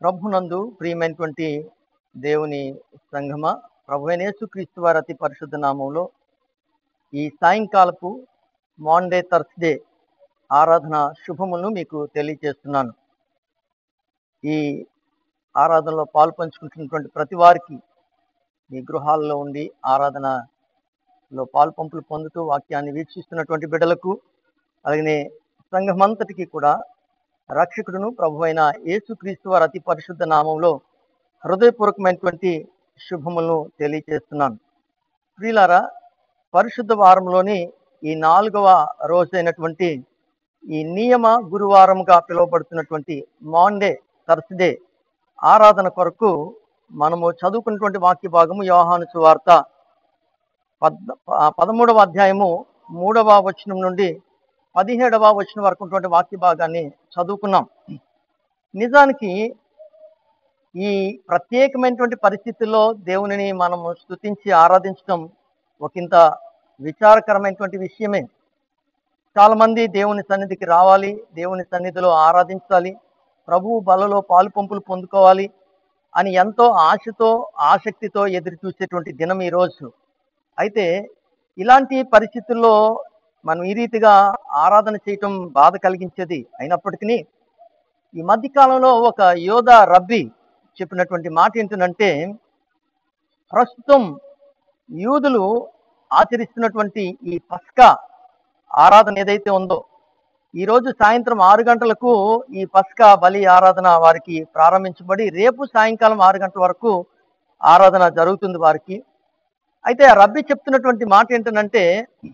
ప్రభునందు ప్రియమైనటువంటి దేవుని సంఘమ ప్రభువైన యేసుక్రీస్తు వారి అతి పరిశుద్ధ నామంలో ఈ సాయంకాలపు మాండే థర్స్డే ఆరాధన శుభములను మీకు తెలియజేస్తున్నాను ఈ ఆరాధనలో పాలు పంచుకుంటున్నటువంటి ప్రతి వారికి మీ గృహాల్లో ఉండి ఆరాధనలో పాలు పంపులు పొందుతూ వాక్యాన్ని వీక్షిస్తున్నటువంటి బిడ్డలకు అలాగనే సంఘమంతటికి కూడా రక్షకుడును ప్రభు అయిన యేసుక్రీస్తు వారి అతి పరిశుద్ధ నామంలో హృదయపూర్వకమైనటువంటి శుభములను తెలియజేస్తున్నాను ప్రియులారా పరిశుద్ధ వారంలోని ఈ నాలుగవ రోజైనటువంటి ఈ నియమ గురువారంగా పిలువబడుతున్నటువంటి మాండే థర్స్డే ఆరాధన కొరకు మనము చదువుకున్నటువంటి వాక్య భాగము యోహాను సువార్త పద్ పదమూడవ అధ్యాయము మూడవ వచనం నుండి పదిహేడవ వచనం వరకు ఉన్నటువంటి వాక్య భాగాన్ని చదువుకున్నాం నిజానికి ఈ ప్రత్యేకమైనటువంటి పరిస్థితుల్లో దేవునిని మనము స్తుతించి ఆరాధించడం ఒకంత విచారకరమైనటువంటి విషయమే చాలా మంది దేవుని సన్నిధికి రావాలి దేవుని సన్నిధిలో ఆరాధించాలి ప్రభువు బలలో పాలు పంపులు పొందుకోవాలి అని ఎంతో ఆశతో ఆసక్తితో ఎదురు చూసేటువంటి దినం ఈ రోజు అయితే ఇలాంటి పరిస్థితుల్లో మనం ఈ రీతిగా ఆరాధన చేయటం బాధ కలిగించేది అయినప్పటికీ ఈ మధ్య కాలంలో ఒక యోధ రబ్బీ చెప్పినటువంటి మాట ఏంటంటే ప్రస్తుతం యూదులు ఆచరిస్తున్నటువంటి ఈ పస్కా ఆరాధన ఏదైతే ఉందో ఈ రోజు సాయంత్రం ఆరు గంటలకు ఈ పస్కా బలి ఆరాధన వారికి ప్రారంభించబడి రేపు సాయంకాలం ఆరు గంటల వరకు ఆరాధన జరుగుతుంది వారికి అయితే ఆ రబ్బీ చెప్తున్నటువంటి మాట ఏంటంటే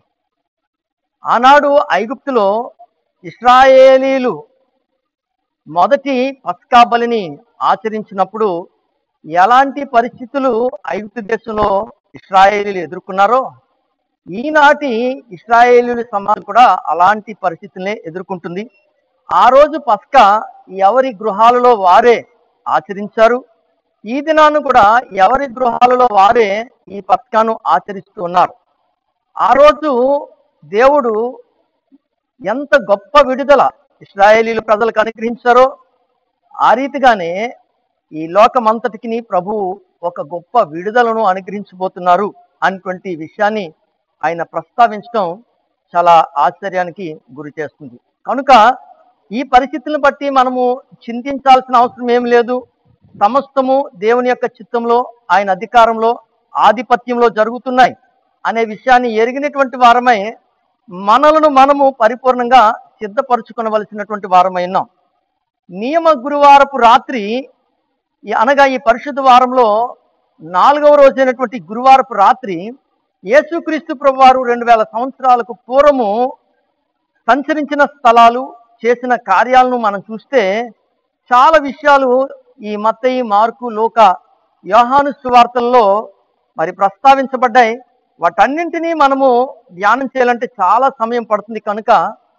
ఆనాడు ఐగుప్తులో ఇస్రాయేలీలు మొదటి పస్కా బలిని ఆచరించినప్పుడు ఎలాంటి పరిస్థితులు ఐగుప్తు దేశంలో ఇస్రాయేలీలు ఎదుర్కొన్నారో ఈనాటి ఇస్రాయేలీల సమాజం కూడా అలాంటి పరిస్థితులనే ఎదుర్కొంటుంది ఆ రోజు పస్కా ఎవరి గృహాలలో వారే ఆచరించారు ఈ దినాన్ని కూడా ఎవరి గృహాలలో వారే ఈ పస్కాను ఆచరిస్తూ ఉన్నారు ఆ రోజు దేవుడు ఎంత గొప్ప విడుదల ఇస్రాయేలీలు ప్రజలకు అనుగ్రహించారో ఆ రీతిగానే ఈ లోకమంతటికి ప్రభు ఒక గొప్ప విడుదలను అనుగ్రహించబోతున్నారు అనేటువంటి విషయాన్ని ఆయన ప్రస్తావించడం చాలా ఆశ్చర్యానికి గురి చేస్తుంది కనుక ఈ పరిస్థితులను బట్టి మనము చింతించాల్సిన అవసరం ఏం లేదు సమస్తము దేవుని యొక్క చిత్తంలో ఆయన అధికారంలో ఆధిపత్యంలో జరుగుతున్నాయి అనే విషయాన్ని ఎరిగినటువంటి వారమై మనలను మనము పరిపూర్ణంగా సిద్ధపరచుకొనవలసినటువంటి వారమై ఉన్నాం నియమ గురువారపు రాత్రి ఈ అనగా ఈ పరిశుద్ధ వారంలో నాలుగవ రోజైనటువంటి గురువారపు రాత్రి యేసుక్రీస్తు ప్రభువారు రెండు వేల సంవత్సరాలకు పూర్వము సంచరించిన స్థలాలు చేసిన కార్యాలను మనం చూస్తే చాలా విషయాలు ఈ మత్తయి మార్కు లోక యోహాను సువార్తల్లో మరి ప్రస్తావించబడ్డాయి వాటన్నింటినీ మనము ధ్యానం చేయాలంటే చాలా సమయం పడుతుంది కనుక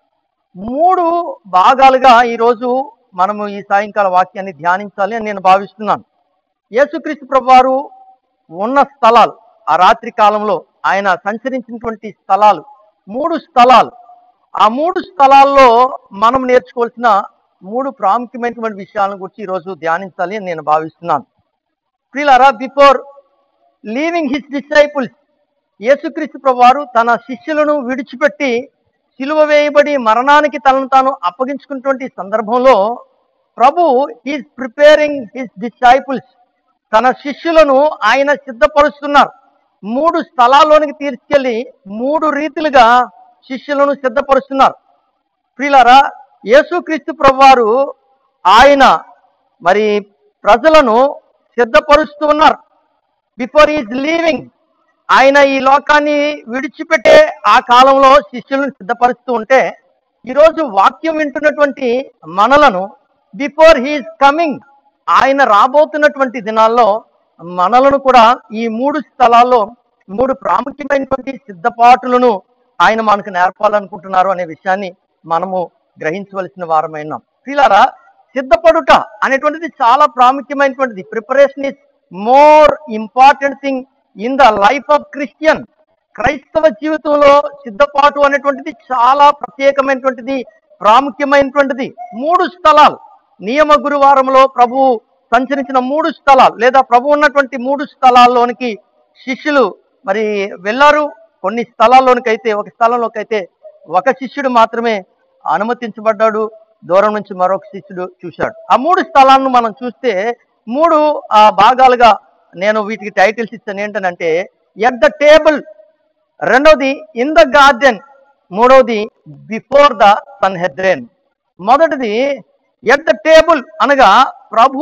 మూడు భాగాలుగా ఈరోజు మనము ఈ సాయంకాల వాక్యాన్ని ధ్యానించాలి అని నేను భావిస్తున్నాను యేసుక్రీస్తు ప్రభువారు ఉన్న స్థలాలు ఆ రాత్రి కాలంలో ఆయన సంచరించినటువంటి స్థలాలు మూడు స్థలాలు ఆ మూడు స్థలాల్లో మనం నేర్చుకోవాల్సిన మూడు ప్రాముఖ్యమైనటువంటి విషయాలను గురించి ఈరోజు ధ్యానించాలి అని నేను భావిస్తున్నాను ప్రియులారా బిఫోర్ లీవింగ్ హిస్ డిసైపుల్స్ యేసుక్రీస్తు ప్రభువారు తన శిష్యులను విడిచిపెట్టి సిలువ వేయబడి మరణానికి తనను తాను అప్పగించుకున్నటువంటి సందర్భంలో ప్రభు ఈజ్ ప్రిపేరింగ్ హిస్ డిసైపుల్స్ తన శిష్యులను ఆయన సిద్ధపరుస్తున్నారు మూడు స్థలాల్లోనికి తీసుకెళ్లి మూడు రీతిలుగా శిష్యులను సిద్ధపరుస్తున్నారు ప్రియులారా యేసుక్రీస్తు ప్రభువారు ఆయన మరి ప్రజలను సిద్ధపరుస్తూ ఉన్నారు బిఫోర్ ఈజ్ లీవింగ్ ఆయన ఈ లోకాన్ని విడిచిపెట్టే ఆ కాలంలో శిష్యులను సిద్ధపరుస్తూ ఉంటే ఈరోజు వాక్యం వింటున్నటువంటి మనలను బిఫోర్ హీఈస్ కమింగ్ ఆయన రాబోతున్నటువంటి దినాల్లో మనలను కూడా ఈ మూడు స్థలాల్లో మూడు ప్రాముఖ్యమైనటువంటి సిద్ధపాటులను ఆయన మనకు నేర్పాలనుకుంటున్నారు అనే విషయాన్ని మనము గ్రహించవలసిన వారమైనాం పిల్లరా సిద్ధపడుట అనేటువంటిది చాలా ప్రాముఖ్యమైనటువంటిది preparation is more important thing in the life of Christian క్రైస్తవ జీవితంలో సిద్ధపాటు అనేటువంటిది చాలా ప్రత్యేకమైనటువంటిది ప్రాముఖ్యమైనటువంటిది మూడు స్థలాలు నియమ గురువారంలో ప్రభు సంచరించిన మూడు స్థలాలు లేదా ప్రభు ఉన్నటువంటి మూడు స్థలాల్లోనికి శిష్యులు మరి వెళ్ళారు కొన్ని స్థలాల్లోనికి అయితే ఒక స్థలంలోకి అయితే ఒక శిష్యుడు మాత్రమే అనుమతించబడ్డాడు దూరం నుంచి మరొక శిష్యుడు చూశాడు ఆ మూడు స్థలాలను మనం చూస్తే మూడు ఆ భాగాలుగా నేను వీటికి టైటిల్స్ ఇస్తాను ఏంటనంటే ఎట్ ద టేబుల్ రెండవది ఇన్ ద గార్డెన్ మూడవది బిఫోర్ ద సన్ హెద్రేన్ మొదటిది ఎట్ ద టేబుల్ అనగా ప్రభు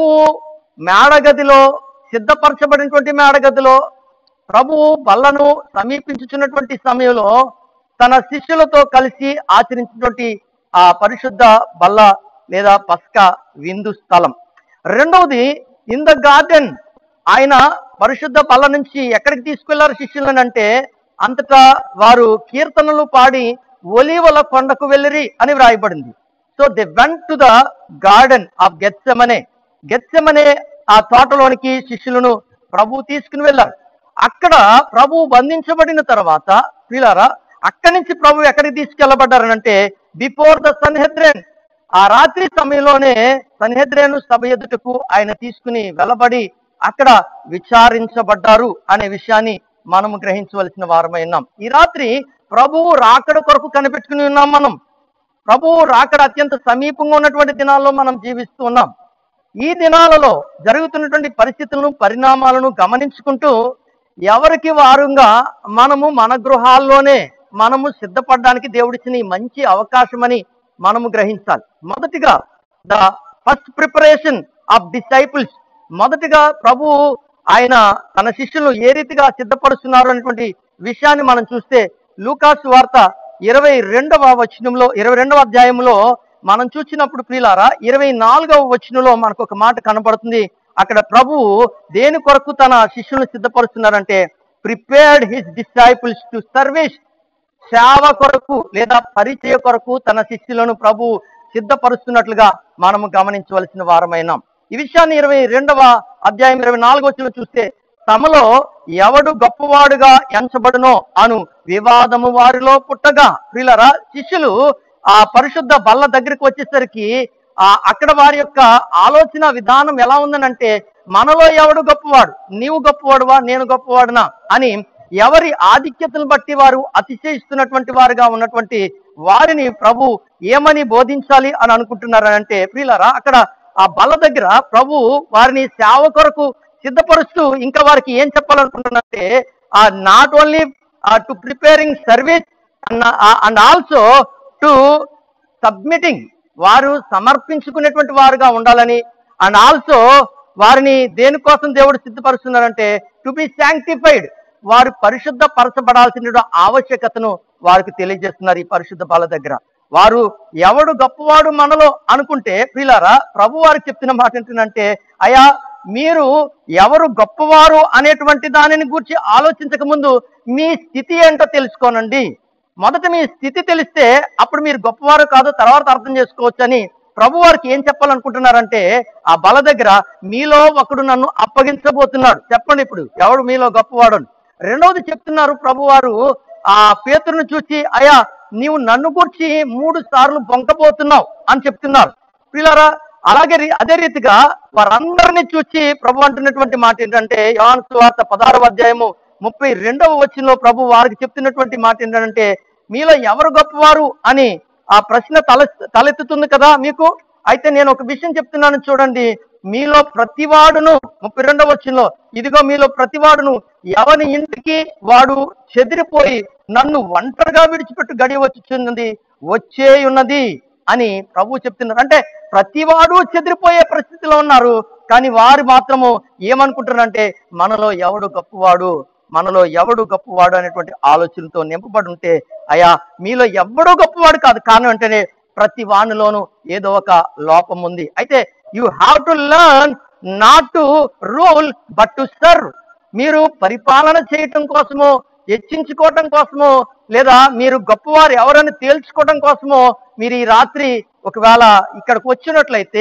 మేడగదిలో సిద్ధపరచబడినటువంటి మేడగదిలో ప్రభు బల్లను సమీపించుచున్నటువంటి సమయంలో తన శిష్యులతో కలిసి ఆచరించినటువంటి ఆ పరిశుద్ధ బల్ల లేదా పస్క విందు స్థలం రెండవది ఇన్ ద గార్డెన్ ఆయన పరిశుద్ధ బల్ల నుంచి ఎక్కడికి తీసుకెళ్లారు శిష్యులను అంటే అంతటా వారు కీర్తనలు పాడి ఒలీవల కొండకు వెళ్ళిరి అని వ్రాయబడింది so they went to the garden of Gethsemane Gethsemane ఆ తోటలోనికి శిష్యులను ప్రభు తీసుకుని వెళ్ళారు అక్కడ ప్రభు బంధించబడిన తర్వాత ప్రియులారా అక్కడి నుంచి ప్రభు ఎక్కడికి తీసుకెళ్లబడ్డారనంటే బిఫోర్ ద సన్హెద్రేన్ ఆ రాత్రి సమయంలోనే సన్హెద్రేను సభ ఎదుటకు ఆయన తీసుకుని వెళ్ళబడి అక్కడ విచారించబడ్డారు అనే విషయాన్ని మనము గ్రహించవలసిన వారమై ఉన్నాం ఈ రాత్రి ప్రభువు రాకడ కొరకు కనిపెట్టుకుని ఉన్నాం మనం ప్రభువు రాకడ అత్యంత సమీపంగా ఉన్నటువంటి దినాల్లో మనం జీవిస్తూ ఉన్నాం ఈ దినాలలో జరుగుతున్నటువంటి పరిస్థితులను పరిణామాలను గమనించుకుంటూ ఎవరికి వారుగా మనము మన గృహాల్లోనే మనము సిద్ధపడడానికి దేవుడిచ్చిన ఈ మంచి అవకాశమని మనము గ్రహించాలి మొదటిగా the first preparation of disciples మొదటిగా ప్రభు ఆయన తన శిష్యులు ఏ రీతిగా సిద్ధపరుస్తున్నారు అనేటువంటి విషయాన్ని మనం చూస్తే లూకాసు వార్త ఇరవై రెండవ వచనంలో ఇరవై రెండవ అధ్యాయంలో మనం చూసినప్పుడు ప్రియులారా ఇరవై నాలుగవ వచనంలో మనకు ఒక మాట కనబడుతుంది అక్కడ ప్రభువు దేని కొరకు తన శిష్యులను సిద్ధపరుస్తున్నారంటే prepared his disciples to service సేవ కొరకు లేదా పరిచయ కొరకు తన శిష్యులను ప్రభు సిద్ధపరుస్తున్నట్లుగా మనము గమనించవలసిన వారమైనాం ఈ విషయాన్ని ఇరవై రెండవ అధ్యాయం ఇరవై నాలుగో వచ్చిన చూస్తే తమలో ఎవడు గొప్పవాడుగా ఎంచబడునో అను వివాదము వారిలో పుట్టగా ప్రియులరా శిష్యులు ఆ పరిశుద్ధ బల్ల దగ్గరికి వచ్చేసరికి ఆ అక్కడ వారి యొక్క ఆలోచన విధానం ఎలా ఉందనంటే మనలో ఎవడు గొప్పవాడు నీవు గొప్పవాడువా నేను గొప్పవాడునా అని ఎవరి ఆధిక్యతను బట్టి వారు అతిశయిస్తున్నటువంటి వారుగా ఉన్నటువంటి వారిని ప్రభు ఏమని బోధించాలి అని అనుకుంటున్నారు అంటే ప్రియులరా అక్కడ ఆ బల్ల దగ్గర ప్రభు వారిని సేవ కొరకు సిద్ధపరుస్తూ ఇంకా వారికి ఏం చెప్పాలనుకుంటున్నారంటే ఆ not only to preparing service and also to submitting వారు సమర్పించుకునేటువంటి వారుగా ఉండాలని అండ్ ఆల్సో వారిని దేనికోసం దేవుడు సిద్ధపరుస్తున్నారంటే టు బి శాంక్టిఫైడ్ వారు పరిశుద్ధ పరచబడాల్సిన ఆవశ్యకతను వారికి తెలియజేస్తున్నారు ఈ పరిశుద్ధ బాల దగ్గర వారు ఎవడు గొప్పవాడు మనలో అనుకుంటే ప్రియులారా ప్రభు వారికి చెప్తున్న మాట ఏంటంటే అయా మీరు ఎవరు గొప్పవారు అనేటువంటి దానిని గురించి ఆలోచించక ముందు మీ స్థితి ఏంటో తెలుసుకోనండి మొదట మీ స్థితి తెలిస్తే అప్పుడు మీరు గొప్పవారు కాదు తర్వాత అర్థం చేసుకోవచ్చు అని ప్రభు వారికి ఏం చెప్పాలనుకుంటున్నారంటే ఆ బల దగ్గర మీలో ఒకడు నన్ను అప్పగించబోతున్నాడు చెప్పండి ఇప్పుడు ఎవడు మీలో గొప్పవాడు అని. రెండవది చెప్తున్నారు ప్రభు వారు ఆ పేతురును చూసి అయా నీవు నన్ను గురించి మూడు సార్లు బొంకబోతున్నావు అని చెప్తున్నారు పిల్లరా అలాగే రీ- అదే రీతిగా వారందరినీ చూసి ప్రభు అంటున్నటువంటి మాట ఏంటంటే యోహాను సువార్త పదహారవ అధ్యాయము ముప్పై రెండవ వచ్చినలో ప్రభు వారికి చెప్తున్నటువంటి మాట ఏంటంటే మీలో ఎవరు గొప్పవారు అని ఆ ప్రశ్న తల తలెత్తుతుంది కదా మీకు అయితే నేను ఒక విషయం చెప్తున్నాను చూడండి మీలో ప్రతివాడును ముప్పై రెండవ వచ్చినలో ఇదిగో మీలో ప్రతివాడును ఎవని ఇంటికి వాడు చెదిరిపోయి నన్ను ఒంటరిగా విడిచిపెట్టు గడియ వచ్చుచున్నది వచ్చే ఉన్నది అని ప్రభు చెప్తున్నారు అంటే ప్రతివాడు చెదిరిపోయే పరిస్థితిలో ఉన్నారు కానీ వారు మాత్రము ఏమనుకుంటున్నారంటే మనలో ఎవడు గొప్పవాడు మనలో ఎవడు గొప్పవాడు అనేటువంటి ఆలోచనతో నింపబడి ఉంటే అయా మీలో ఎవడో గొప్పవాడు కాదు కారణం అంటేనే ప్రతి వానిలోనూ ఏదో ఒక లోపం ఉంది అయితే you have to learn not to rule but to serve మీరు పరిపాలన చేయటం కోసమో హెచ్చించుకోవటం కోసమో లేదా మీరు గొప్పవారు ఎవరని తేల్చుకోవటం కోసమో మీరు ఈ రాత్రి ఒకవేళ ఇక్కడికి వచ్చినట్లయితే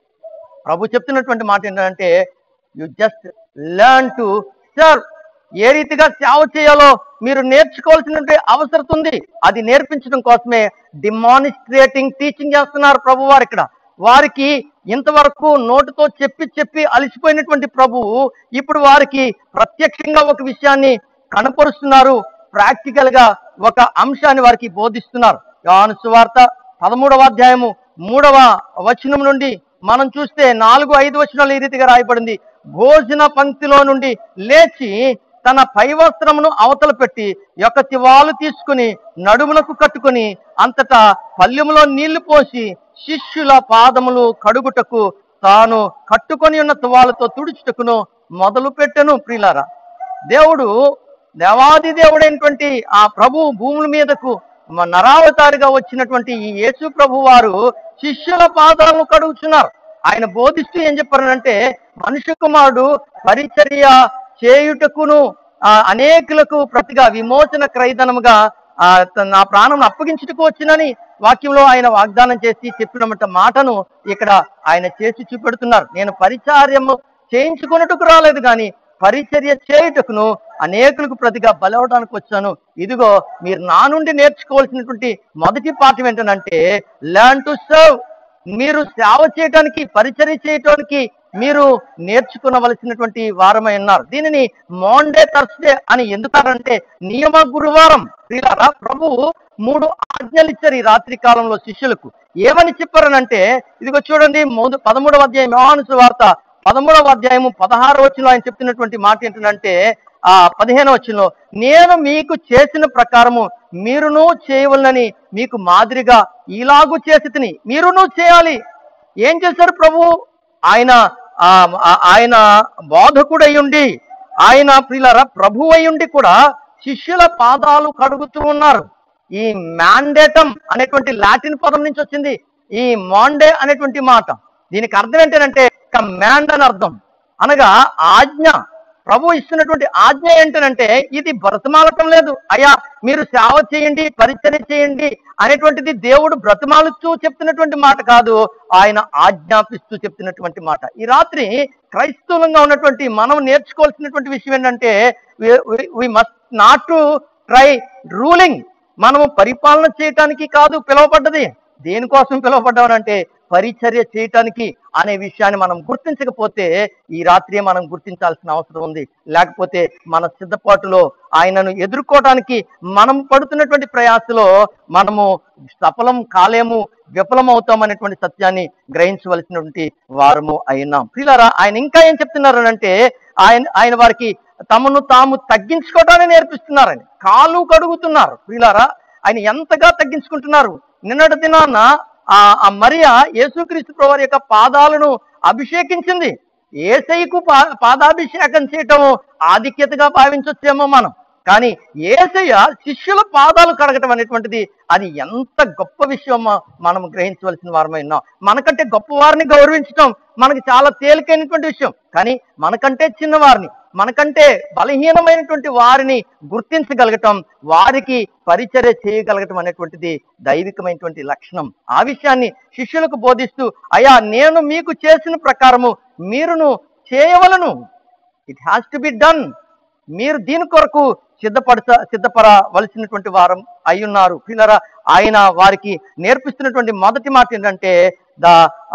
ప్రభు చెప్తున్నటువంటి మాట ఏంటంటే you just learn to serve ఏ రీతిగా సేవ చేయాలో మీరు నేర్చుకోవాల్సిన అవసరం ఉంది అది నేర్పించడం కోసమే డిమానిస్ట్రేటింగ్ టీచింగ్ చేస్తున్నారు ప్రభు వారు ఇక్కడ వారికి ఇంతవరకు నోటితో చెప్పి చెప్పి అలసిపోయినటువంటి ప్రభువు ఇప్పుడు వారికి ప్రత్యక్షంగా ఒక విషయాన్ని కనపరుస్తున్నారు ప్రాక్టికల్ గా ఒక అంశాన్ని వారికి బోధిస్తున్నారు యోహాను సువార్త పదమూడవ అధ్యాయము మూడవ వచనం నుండి మనం చూస్తే నాలుగు ఐదు వచనాలు ఈ రీతిగా రాయబడింది భోజన పంక్తిలో నుండి లేచి తన పై వస్త్రమును అవతల పెట్టి యొక్క తివాలు తీసుకుని నడుములకు కట్టుకుని అంతటా పల్లెములో నీళ్లు పోసి శిష్యుల పాదములు కడుగుటకు తాను కట్టుకొని ఉన్న తువాలతో తుడుచుటకును మొదలు పెట్టెను ప్రియులారా దేవుడు దేవాది దేవుడైనటువంటి ఆ ప్రభు భూముల మీదకు మ- నరావతారిగా వచ్చినటువంటి ఈ యేసు ప్రభు వారు శిష్యుల పాదాలను కడుగుతున్నారు ఆయన బోధిస్తూ ఏం చెప్పారనంటే మనుష్య కుమారుడు పరిచర్య చేయుటకును ఆ అనేకులకు ప్రతిగా విమోచన క్రైదనముగా ఆ త- నా ప్రాణం అప్పగించుటకు వచ్చినని వాక్యంలో ఆయన వాగ్దానం చేసి చెప్పినమాట మాటను ఇక్కడ ఆయన చేసి చూపెడుతున్నారు నేను పరిచార్యము చేయించుకున్నట్టుకు రాలేదు కానీ పరిచర్య చేయుటకును అనేకులకు ప్రతిగా బలవడానికి వచ్చాను ఇదిగో మీరు నా నుండి నేర్చుకోవాల్సినటువంటి మొదటి పాఠం ఏంటంటే లర్న్ టు సర్వ్ మీరు సేవ చేయటానికి పరిచర్య చేయటానికి మీరు నేర్చుకునవలసినటువంటి వారమై ఉన్నారు దీనిని మాండే థర్స్డే అని ఎందుకంటే నియమ గురువారం ప్రియులారా ప్రభువు మూడు ఆజ్ఞలు ఇచ్చారు ఈ రాత్రి కాలంలో శిష్యులకు ఏమని చెప్పారనంటే ఇదిగో చూడండి మొద- పదమూడవ అధ్యాయం యోహాను వార్త పదమూడవ అధ్యాయము పదహారు వచ్చిన ఆయన చెప్తున్నటువంటి మాట ఏంటంటే ఆ పదిహేను వచ్చినలో నేను మీకు చేసిన ప్రకారము మీరును చేయవలనని మీకు మాదిరిగా ఇలాగూ చేసి తిని మీరును చేయాలి ఏం చేశారు ప్రభు ఆయన ఆ ఆ- ఆయన బోధకుడై ఉండి ఆయన ప్రియులరా ప్రభు అయి ఉండి కూడా శిష్యుల పాదాలు కడుగుతూ ఉన్నారు ఈ మ్యాండేటం అనేటువంటి లాటిన్ పదం నుంచి వచ్చింది ఈ మాండే అనేటువంటి మాట దీనికి అర్థం ఏంటంటే కమాండ్ అని అర్థం అనగా ఆజ్ఞ ప్రభు ఇస్తున్నటువంటి ఆజ్ఞ ఏంటనంటే ఇది బ్రతమాలటం లేదు అయ్యా మీరు సేవ చేయండి పరిచర్య చేయండి అనేటువంటిది దేవుడు బ్రతమాలుతూ చెప్తున్నటువంటి మాట కాదు ఆయన ఆజ్ఞాపిస్తూ చెప్తున్నటువంటి మాట ఈ రాత్రి క్రైస్తవులంగా ఉన్నటువంటి మనం నేర్చుకోవాల్సినటువంటి విషయం ఏంటంటే we must not to try ruling మనము పరిపాలన చేయటానికి కాదు పిలువబడ్డది దేనికోసం పిలువబడ్డామనంటే పరిచర్య చేయటానికి అనే విషయాన్ని మనం గుర్తించకపోతే ఈ రాత్రి మనం గుర్తించాల్సిన అవసరం ఉంది లేకపోతే మన సిద్ధపాటులో ఆయనను ఎదుర్కోవటానికి మనం పడుతున్నటువంటి ప్రయాసలో మనము సఫలం కాలేము విఫలం అవుతాం అనేటువంటి సత్యాన్ని గ్రహించవలసినటువంటి వారము అయినాం ప్రియులారా ఆయన ఇంకా ఏం చెప్తున్నారు అంటే ఆయన ఆయన వారికి తమను తాము తగ్గించుకోవటాన్ని నేర్పిస్తున్నారని కాలు కడుగుతున్నారు ప్రియులారా ఆయన ఎంతగా తగ్గించుకుంటున్నారు నిన్నటి దినాన ఆ ఆ మరియా యేసుక్రీస్తు ప్రభువారి యొక్క పాదాలను అభిషేకించింది ఏసైకు పా పాదాభిషేకం చేయటం ఆధిక్యతగా భావించొచ్చేమో మనం కానీ ఏసయ్య శిష్యుల పాదాలు కడగటం అనేటువంటిది అది ఎంత గొప్ప విషయమో మనం గ్రహించవలసిన వారమై ఉన్నాం మనకంటే గొప్ప వారిని గౌరవించటం మనకి చాలా తేలికైనటువంటి విషయం కానీ మనకంటే చిన్నవారిని మనకంటే బలహీనమైనటువంటి వారిని గుర్తించగలగటం వారికి పరిచర్య చేయగలగటం అనేటువంటిది దైవికమైనటువంటి లక్షణం ఆ విషయాన్ని శిష్యులకు బోధిస్తూ అయ్యా నేను మీకు చేసిన ప్రకారము మీరును చేయవలను it has to be done మీరు దీని కొరకు సిద్ధపడత సిద్ధపడవలసినటువంటి వారం అయ్యున్నారు పిల్లరా ఆయన వారికి నేర్పిస్తున్నటువంటి మొదటి మాట ఏంటంటే ద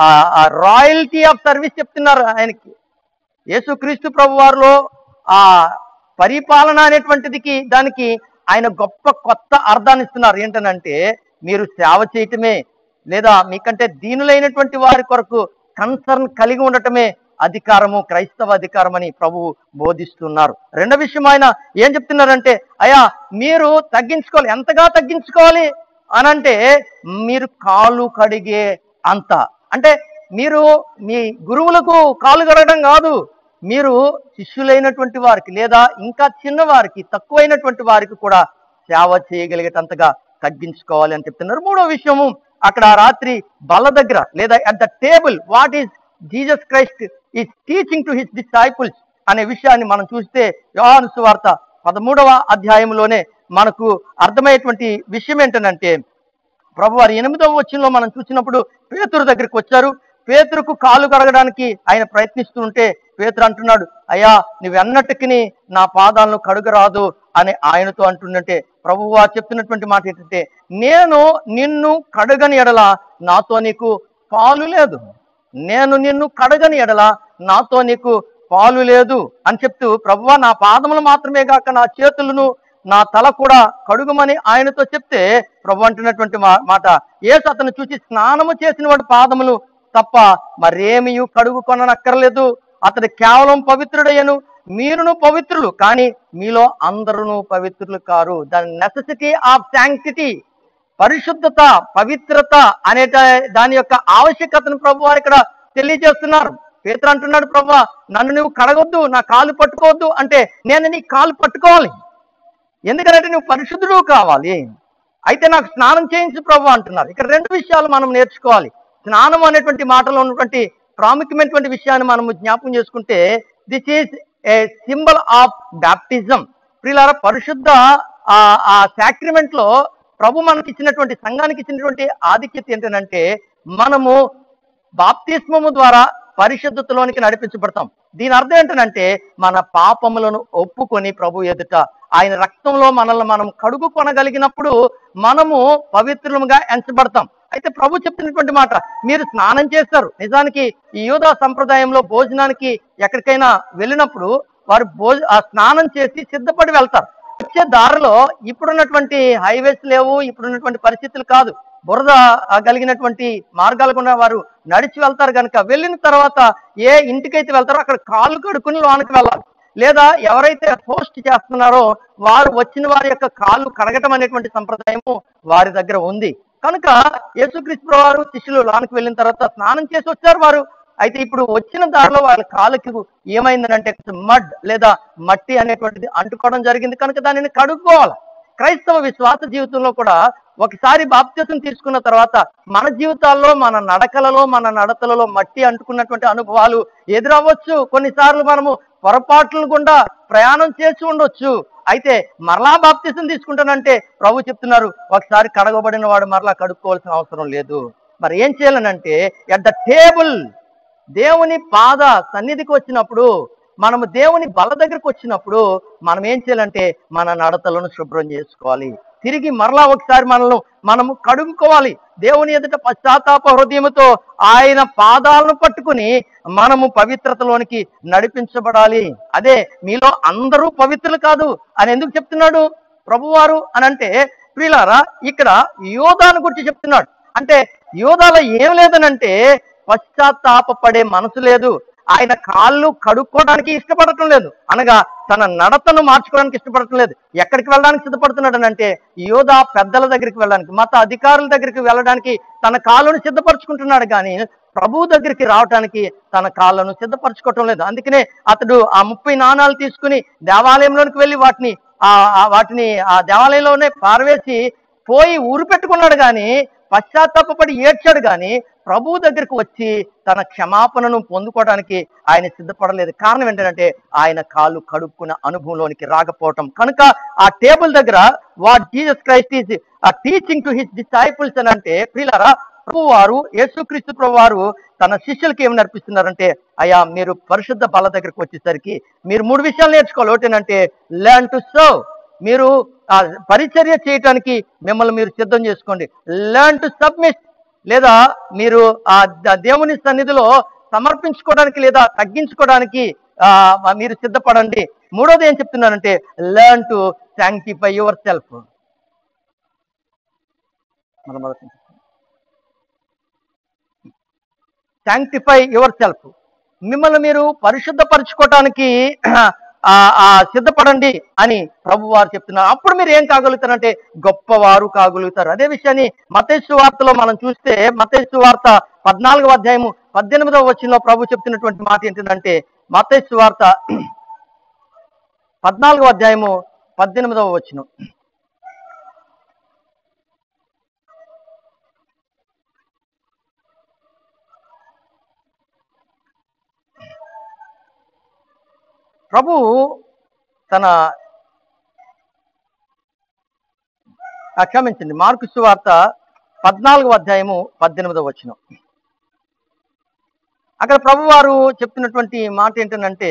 రాయల్టీ ఆఫ్ సర్వీస్ చెప్తున్నారు ఆయనకి యేసుక్రీస్తు ప్రభు వారిలో ఆ పరిపాలన అనేటువంటిదికి దానికి ఆయన గొప్ప కొత్త అర్థాన్ని ఇస్తున్నారు ఏంటనంటే మీరు సేవ చేయటమే లేదా మీకంటే దీనులైనటువంటి వారి కొరకు కన్సర్న్ కలిగి ఉండటమే అధికారము క్రైస్తవ అధికారం అని ప్రభువు బోధిస్తున్నారు రెండో విషయం ఆయన ఏం చెప్తున్నారంటే అయ్యా మీరు తగ్గించుకోవాలి ఎంతగా తగ్గించుకోవాలి అనంటే మీరు కాలు కడిగే అంత అంటే మీరు మీ గురువులకు కాలు కడగడం కాదు మీరు శిష్యులైనటువంటి వారికి లేదా ఇంకా చిన్నవారికి తక్కువైనటువంటి వారికి కూడా సేవ చేయగలిగేటంతగా తగ్గించుకోవాలి అని చెప్తున్నారు మూడో విషయము అక్కడ రాత్రి బల్ల దగ్గర లేదా at the table what is Jesus Christ is teaching to his disciples అనే విషయాన్ని మనం చూస్తే యోహాను సువార్త పదమూడవ అధ్యాయంలోనే మనకు అర్థమయ్యేటువంటి విషయం ఏంటనంటే ప్రభు వారి ఎనిమిదవ వచ్చినలో మనం చూసినప్పుడు పేతురు దగ్గరికి వచ్చారు పేతురుకు కాలు కడగడానికి ఆయన ప్రయత్నిస్తుంటే పేతురు అంటున్నాడు అయ్యా నువ్వెన్నటికి నా పాదాలను కడుగరాదు అని ఆయనతో అంటుండంటే ప్రభు వారు చెప్తున్నటువంటి మాట ఏంటంటే నేను నిన్ను కడుగని ఎడల నాతో నీకు పాలు లేదు నేను నిన్ను కడగని ఎడల నాతో నీకు పాలు లేదు అని చెప్తూ ప్రభువా నా పాదములు మాత్రమే కాక నా చేతులను నా తల కూడా కడుగుమని ఆయనతో చెప్తే ప్రభు అంటున్నటువంటి మా- మాట ఏసు అతను చూసి స్నానము చేసిన వాడు పాదములు తప్ప మరేమీ కడుగు కొననక్కర్లేదు అతడు కేవలం పవిత్రుడయ్యను మీరును పవిత్రులు కానీ మీలో అందరూ పవిత్రులు కారు ద నెససిటీ ఆఫ్ శాంక్టిటీ పరిశుద్ధత పవిత్రత అనే దాని యొక్క ఆవశ్యకతను ప్రభు వారు ఇక్కడ తెలియజేస్తున్నారు పేతురు అంటున్నాడు ప్రభు నన్ను నువ్వు కడగొద్దు నా కాలు పట్టుకోవద్దు అంటే నేను నీ కాలు పట్టుకోవాలి ఎందుకంటే నువ్వు పరిశుద్ధుడు కావాలి అయితే నాకు స్నానం చేయించు ప్రభు అంటున్నారు ఇక్కడ రెండు విషయాలు మనం నేర్చుకోవాలి స్నానం అనేటువంటి మాటలో ఉన్నటువంటి ప్రాముఖ్యమైనటువంటి విషయాన్ని మనము జ్ఞాపకం చేసుకుంటే this is a symbol of baptism ప్రియులారా పరిశుద్ధ ఆ ఆ సాక్రిమెంట్ లో ప్రభు మనకి ఇచ్చినటువంటి సంఘానికి ఇచ్చినటువంటి ఆధిక్యత ఏంటంటే మనము బాప్తిస్మము ద్వారా పరిశుద్ధతలోనికి నడిపించబడతాం దీని అర్థం ఏంటంటే మన పాపములను ఒప్పుకొని ప్రభు ఎదుట ఆయన రక్తంలో మనల్ని మనం కడుగు కొనగలిగినప్పుడు మనము పవిత్రులుగా ఎంచబడతాం అయితే ప్రభు చెప్తున్నటువంటి మాట మీరు స్నానం చేస్తారు నిజానికి ఈ యూదా సంప్రదాయంలో భోజనానికి ఎక్కడికైనా వెళ్ళినప్పుడు వారు భోజ ఆ స్నానం చేసి సిద్ధపడి వెళ్తారు వచ్చే దారిలో ఇప్పుడున్నటువంటి హైవేస్ లేవు ఇప్పుడున్నటువంటి పరిస్థితులు కాదు బురద ఆ, కలిగినటువంటి మార్గాల గుండా వారు నడిచి వెళ్తారు కనుక వెళ్ళిన తర్వాత ఏ ఇంటికైతే వెళ్తారో అక్కడ కాళ్ళు కడుక్కుని లోనికి వెళ్ళాలి లేదా ఎవరైతే పోస్ట్ చేస్తున్నారో వారు వచ్చిన వారి యొక్క కాళ్ళు కడగటం అనేటువంటి సంప్రదాయము వారి దగ్గర ఉంది కనుక యేసుక్రీస్తు వారు శిష్యులు లోనికి వెళ్ళిన తర్వాత స్నానం చేసి వచ్చారు వారు అయితే ఇప్పుడు వచ్చిన దారిలో వాళ్ళ కాళ్ళకి ఏమైందనంటే మడ్ లేదా మట్టి అనేటువంటిది అంటుకోవడం జరిగింది కనుక దానిని కడుక్కోవాలి క్రైస్తవ విశ్వాస జీవితంలో కూడా ఒకసారి బాప్త్యసం తీసుకున్న తర్వాత మన జీవితాల్లో మన నడకలలో మన నడతలలో మట్టి అంటుకున్నటువంటి అనుభవాలు ఎదురవ్వచ్చు కొన్నిసార్లు మనము పొరపాట్ల గుండా ప్రయాణం చేసి ఉండొచ్చు అయితే మరలా బాప్తిసం తీసుకుంటానంటే ప్రభు చెప్తున్నారు ఒకసారి కడగబడిన వాడు మరలా కడుక్కోవాల్సిన అవసరం లేదు మరి ఏం చేయాలనంటే ఎట్ ద టేబుల్ దేవుని పాద సన్నిధికి వచ్చినప్పుడు మనము దేవుని బల దగ్గరకు వచ్చినప్పుడు మనం ఏం చేయాలంటే మన నడతలను శుభ్రం చేసుకోవాలి తిరిగి మరలా ఒకసారి మనల్ని మనము కడుగుకోవాలి దేవుని ఎదుట పశ్చాత్తాప హృదయముతో ఆయన పాదాలను పట్టుకుని మనము పవిత్రతలోనికి నడిపించబడాలి అదే మీలో అందరూ పవిత్రులు కాదు అని ఎందుకు చెప్తున్నాడు ప్రభువారు అని అంటే ప్రియులారా ఇక్కడ యోధాను గురించి చెప్తున్నాడు అంటే యోధాలో ఏం లేదనంటే పశ్చాత్తాపపడే మనసు లేదు ఆయన కాళ్ళు కడుక్కోవడానికి ఇష్టపడటం లేదు అనగా తన నడతను మార్చుకోవడానికి ఇష్టపడటం లేదు ఎక్కడికి వెళ్ళడానికి సిద్ధపడుతున్నాడు అంటే యోధా పెద్దల దగ్గరికి వెళ్ళడానికి మత అధికారుల దగ్గరికి వెళ్ళడానికి తన కాళ్ళను సిద్ధపరచుకుంటున్నాడు కానీ ప్రభు దగ్గరికి రావడానికి తన కాళ్ళను సిద్ధపరచుకోవటం లేదు అందుకనే అతడు ఆ ముప్పై నాణాలు తీసుకుని దేవాలయంలోనికి వెళ్ళి వాటిని ఆ ఆ వాటిని ఆ దేవాలయంలోనే పారవేసి పోయి ఊరు పెట్టుకున్నాడు కానీ పశ్చాత్తాపడి ఏడ్చాడు కానీ ప్రభు దగ్గరికి వచ్చి తన క్షమాపణను పొందుకోవడానికి ఆయన సిద్ధపడలేదు కారణం ఏంటంటే ఆయన కాళ్ళు కడుక్కున్న అనుభవంలోనికి రాకపోవటం కనుక ఆ టేబుల్ దగ్గర what Jesus Christ is uh teaching to his disciples అని అంటే ప్రియులారా ప్రభు వారు యేసుక్రీస్తు ప్రభు వారు తన శిష్యులకి ఏమి నేర్పిస్తున్నారంటే అయ్యా మీరు పరిశుద్ధ బల దగ్గరికి వచ్చేసరికి మీరు మూడు విషయాలు నేర్చుకోవాలి ఒకటేనంటే లెర్న్ టు సర్వ్ మీరు ఆ పరిచర్య చేయటానికి మిమ్మల్ని మీరు సిద్ధం చేసుకోండి లెర్న్ టు సబ్మిట్ లేదా మీరు ఆ ద- దేవుని సన్నిధిలో సమర్పించుకోవడానికి లేదా తగ్గించుకోవడానికి ఆ మీరు సిద్ధపడండి మూడోది ఏం చెప్తున్నానంటే learn to sanctify yourself sanctify yourself మిమ్మల్ని మీరు పరిశుద్ధపరచుకోవటానికి ఆ ఆ సిద్ధపడండి అని ప్రభు వారు చెప్తున్నారు అప్పుడు మీరు ఏం కాగలుగుతారంటే గొప్పవారు కాగలుగుతారు అదే విషయాన్ని మతేశ్వ వార్తలో మనం చూస్తే మతేశ్వ వార్త పద్నాలుగవ అధ్యాయము పద్దెనిమిదవ వచనంలో ప్రభు చెప్తున్నటువంటి మాట ఏంటంటే మతేశ్వ వార్త పద్నాలుగవ అధ్యాయము పద్దెనిమిదవ వచనం ప్రభు తన ఆ, క్షమించండి మార్కు సువార్త పద్నాలుగవ అధ్యాయము పద్దెనిమిదవ వచనం అక్కడ ప్రభు వారు చెప్తున్నటువంటి మాట ఏంటంటే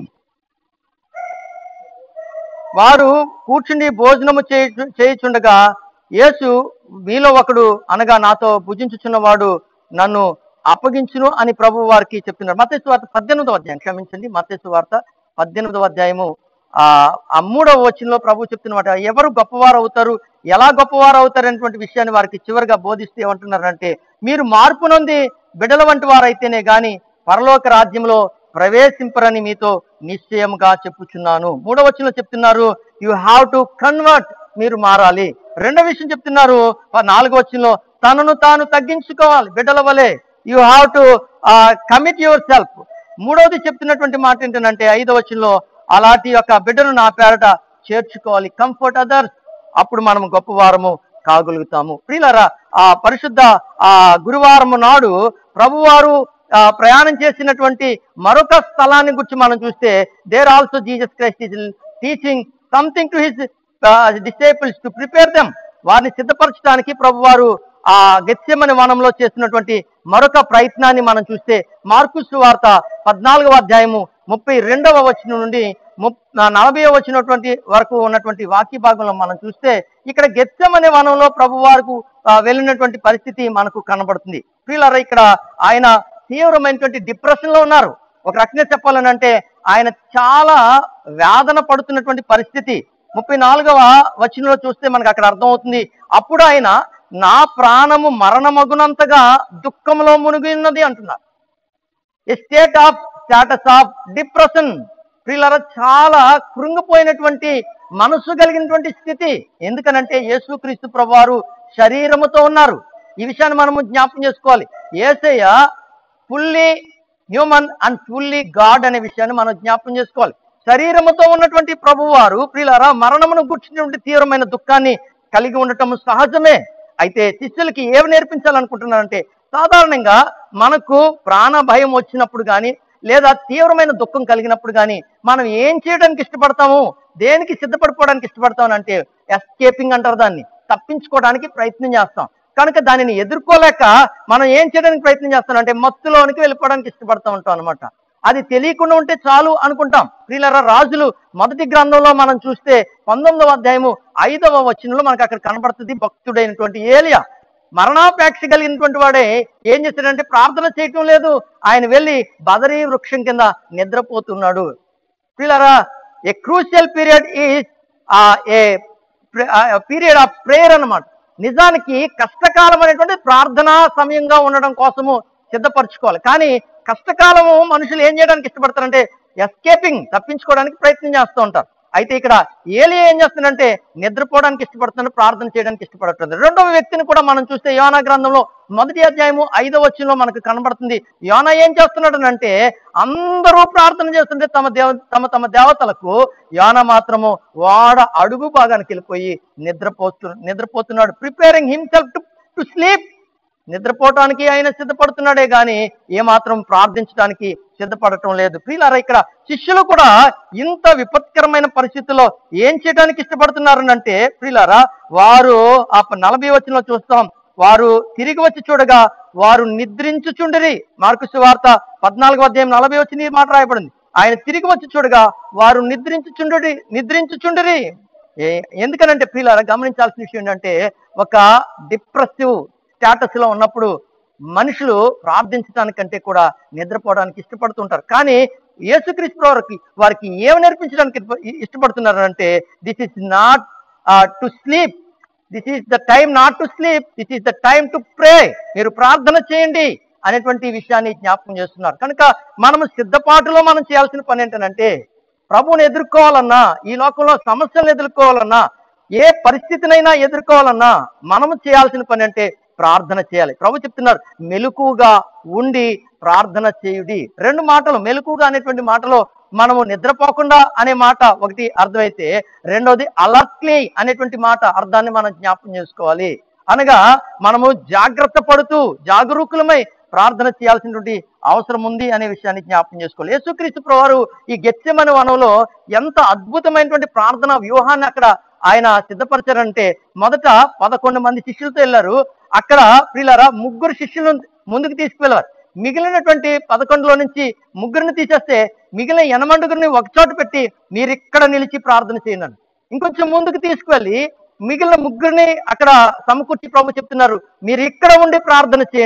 వారు కూర్చుండి భోజనము చేయుచు చేయుచుండగా యేసు మీలో ఒకడు అనగా నాతో భుజించుచున్నవాడు నన్ను అప్పగించును అని ప్రభు వారికి చెప్తున్నారు మతేసు వార్త పద్దెనిమిదవ అధ్యాయం క్షమించండి మతేసు వార్త పద్దెనిమిదవ అధ్యాయము ఆ ఆ మూడవ వచనంలో ప్రభు చెప్తున్నమాట ఎవరు గొప్పవారు అవుతారు ఎలా గొప్పవారు అవుతారు అనేటువంటి విషయాన్ని వారికి చివరిగా బోధిస్తూ ఏమంటున్నారంటే మీరు మార్పు నొంది బిడల వంటి వారైతేనే గాని పరలోక రాజ్యంలో ప్రవేశింపరని మీతో నిశ్చయముగా చెప్పుచున్నాను మూడవ వచనంలో చెప్తున్నారు యు హ్యావ్ టు కన్వర్ట్ మీరు మారాలి రెండవ విషయం చెప్తున్నారు ప- నాలుగవ వచనంలో తనను తాను తగ్గించుకోవాలి బిడ్డల వలె you have to commit yourself మూడవది చెప్తున్నటువంటి మాట ఏంటంటే ఐదవ వచనంలో అలాంటి యొక్క బిడ్డను నా పేరట చేర్చుకోవాలి కంఫర్ట్ అదర్స్ అప్పుడు మనం గొప్పవారము కాగలుగుతాము ప్రియులరా ఆ పరిశుద్ధ ఆ గురువారము నాడు ప్రభువారు ఆ, ప్రయాణం చేసినటువంటి మరొక స్థలాన్ని గురించి మనం చూస్తే there also Jesus Christ is teaching something to his disciples to prepare them వారిని సిద్ధపరచడానికి ప్రభువారు ఆ గెత్సెమని వనంలో చేస్తున్నటువంటి మరొక ప్రయత్నాన్ని మనం చూస్తే మార్కుస్ వార్త పద్నాలుగవ అధ్యాయము ముప్పై రెండవ వచనం నుండి ముప్ నలభై వచ్చినటువంటి వరకు ఉన్నటువంటి వాక్య భాగంలో మనం చూస్తే ఇక్కడ గెత్సెమనే వనంలో ప్రభు వారికి వెళ్ళినటువంటి పరిస్థితి మనకు కనబడుతుంది ప్రియులారా ఇక్కడ ఆయన తీవ్రమైనటువంటి డిప్రెషన్ లో ఉన్నారు ఒక రకంగా చెప్పాలని అంటే ఆయన చాలా వేదన పడుతున్నటువంటి పరిస్థితి ముప్పై నాలుగవ వచనంలో చూస్తే మనకు అక్కడ అర్థమవుతుంది అప్పుడు ఆయన నా ప్రాణము మరణమగునంతగా దుఃఖంలో మునిగి ఉన్నది అంటున్నారు state of status of depression ప్రియులర చాలా కృంగిపోయినటువంటి మనసు కలిగినటువంటి స్థితి ఎందుకనంటే యేసుక్రీస్తు ప్రభువారు శరీరముతో ఉన్నారు ఈ విషయాన్ని మనము జ్ఞాపకం చేసుకోవాలి Yesayya fully human and fully God అనే విషయాన్ని మనం జ్ఞాపకం చేసుకోవాలి శరీరముతో ఉన్నటువంటి ప్రభువారు ప్రియులారా మరణమును గుర్చినటువంటి తీవ్రమైన దుఃఖాన్ని కలిగి ఉండటం సహజమే అయితే శిష్యులకి ఏమి నేర్పించాలనుకుంటున్నారంటే సాధారణంగా మనకు ప్రాణ భయం వచ్చినప్పుడు కానీ లేదా తీవ్రమైన దుఃఖం కలిగినప్పుడు కానీ మనం ఏం చేయడానికి ఇష్టపడతాము దేనికి సిద్ధపడిపోవడానికి ఇష్టపడతాం అంటే ఎస్కేపింగ్ అంటారు దాన్ని తప్పించుకోవడానికి ప్రయత్నం చేస్తాం కనుక దానిని ఎదుర్కోలేక మనం ఏం చేయడానికి ప్రయత్నం చేస్తాం అంటే మత్తులోనికి వెళ్ళిపోవడానికి ఇష్టపడతా ఉంటాం అనమాట అది తెలియకుండా ఉంటే చాలు అనుకుంటాం ప్రియులరా రాజులు మొదటి గ్రంథంలో మనం చూస్తే పంతొమ్మిదవ అధ్యాయము ఐదవ వచనంలో మనకు అక్కడ కనబడుతుంది భక్తుడైనటువంటి ఏలియా మరణాపేక్ష కలిగినటువంటి వాడే ఏం చేశాడంటే ప్రార్థన చేయటం లేదు ఆయన వెళ్ళి బదరీ వృక్షం కింద నిద్రపోతున్నాడు ప్రియులరా a crucial period is a period of prayer అన్నమాట నిజానికి కష్టకాలం అనేటువంటి ప్రార్థనా సమయంగా ఉండడం కోసము సిద్ధపరచుకోవాలి కానీ కష్టకాలము మనుషులు ఏం చేయడానికి ఇష్టపడతారంటే ఎస్కేపింగ్ తప్పించుకోవడానికి ప్రయత్నం చేస్తూ ఉంటారు అయితే ఇక్కడ ఏలి ఏం చేస్తుందంటే నిద్రపోవడానికి ఇష్టపడుతున్నాడు ప్రార్థన చేయడానికి ఇష్టపడుతుంది రెండవ వ్యక్తిని కూడా మనం చూస్తే యోనా గ్రంథంలో మొదటి అధ్యాయము ఐదవ వచ్చంలో మనకు కనబడుతుంది యోనా ఏం చేస్తున్నాడు అంటే అందరూ ప్రార్థన చేస్తుంటే తమ దేవ తమ తమ దేవతలకు యోన మాత్రము వాడ అడుగు భాగానికి వెళ్ళిపోయి నిద్రపోతు నిద్రపోతున్నాడు preparing himself to to sleep నిద్రపోవటానికి ఆయన సిద్ధపడుతున్నాడే గాని ఏమాత్రం ప్రార్థించడానికి సిద్ధపడటం లేదు ప్రియులారా ఇక్కడ శిష్యులు కూడా ఇంత విపత్కరమైన పరిస్థితుల్లో ఏం చేయడానికి ఇష్టపడుతున్నారు అంటే ప్రియులారా వారు ఆ నలభై వచ్చిన చూస్తాం వారు తిరిగి వచ్చి చూడగా వారు నిద్రించుచుండిరి మార్కు వార్త పద్నాలుగో అధ్యాయం నలభై వచ్చిన ఈ మాట రాయబడింది ఆయన తిరిగి వచ్చి చూడగా వారు నిద్రించుచుండుడి నిద్రించుచుండిరి ఏ- ఎందుకనంటే ప్రియులారా గమనించాల్సిన విషయం ఏంటంటే ఒక డిప్రెసివ్ స్టేటస్ లో ఉన్నప్పుడు మనుషులు ప్రార్థించడానికంటే కూడా నిద్రపోవడానికి ఇష్టపడుతుంటారు కానీ యేసుక్రీస్తు వారికి వారికి ఏమి నేర్పించడానికి ఇష్ట- ఇష్టపడుతున్నారు అంటే this is not to sleep this is the time not to sleep this is the time to pray మీరు ప్రార్థన చేయండి అనేటువంటి విషయాన్ని జ్ఞాపకం చేస్తున్నారు కనుక మనము సిద్ధపాటులో మనం చేయాల్సిన పని ఏంటంటే ప్రభువుని ఎదుర్కోవాలన్నా ఈ లోకంలో సమస్యలను ఎదుర్కోవాలన్నా ఏ పరిస్థితినైనా ఎదుర్కోవాలన్నా మనము చేయాల్సిన పని అంటే ప్రార్థన చేయాలి ప్రభు చెప్తున్నారు మెలకుగా ఉండి ప్రార్థన చేయుడి రెండు మాటలు మెలకుగా అనేటువంటి మాటలో మనము నిద్రపోకుండా అనే మాట ఒకటి అర్థమైతే రెండోది అలర్ట్లీ అనేటువంటి మాట అర్థాన్ని మనం జ్ఞాపకం చేసుకోవాలి అనగా మనము జాగ్రత్త పడుతూ జాగరూకులమై ప్రార్థన చేయాల్సినటువంటి అవసరం ఉంది అనే విషయాన్ని జ్ఞాపకం చేసుకోవాలి యేసుక్రీస్తు ప్రభువారు ఈ గెత్సెమని వనంలో ఎంత అద్భుతమైనటువంటి ప్రార్థన వ్యూహాన్ని అక్కడ ఆయన సిద్ధపరిచారంటే మొదట పదకొండు మంది శిష్యులతో వెళ్ళారు అక్కడ ప్రియులారా ముగ్గురు శిష్యులను ముందుకు తీసుకువెళ్ళారు మిగిలినటువంటి పదకొండులో నుంచి ముగ్గురిని తీసేస్తే మిగిలిన ఎనమండుగురిని ఒకచోట పెట్టి మీరు ఇక్కడ నిలిచి ప్రార్థన చేయండి అన్నారు. ఇంకొంచెం ముందుకు తీసుకువెళ్ళి మిగిలిన ముగ్గురిని అక్కడ సమకూర్చి ప్రభు చెప్తున్నారు మీరు ఇక్కడ ఉండి ప్రార్థన చేయండి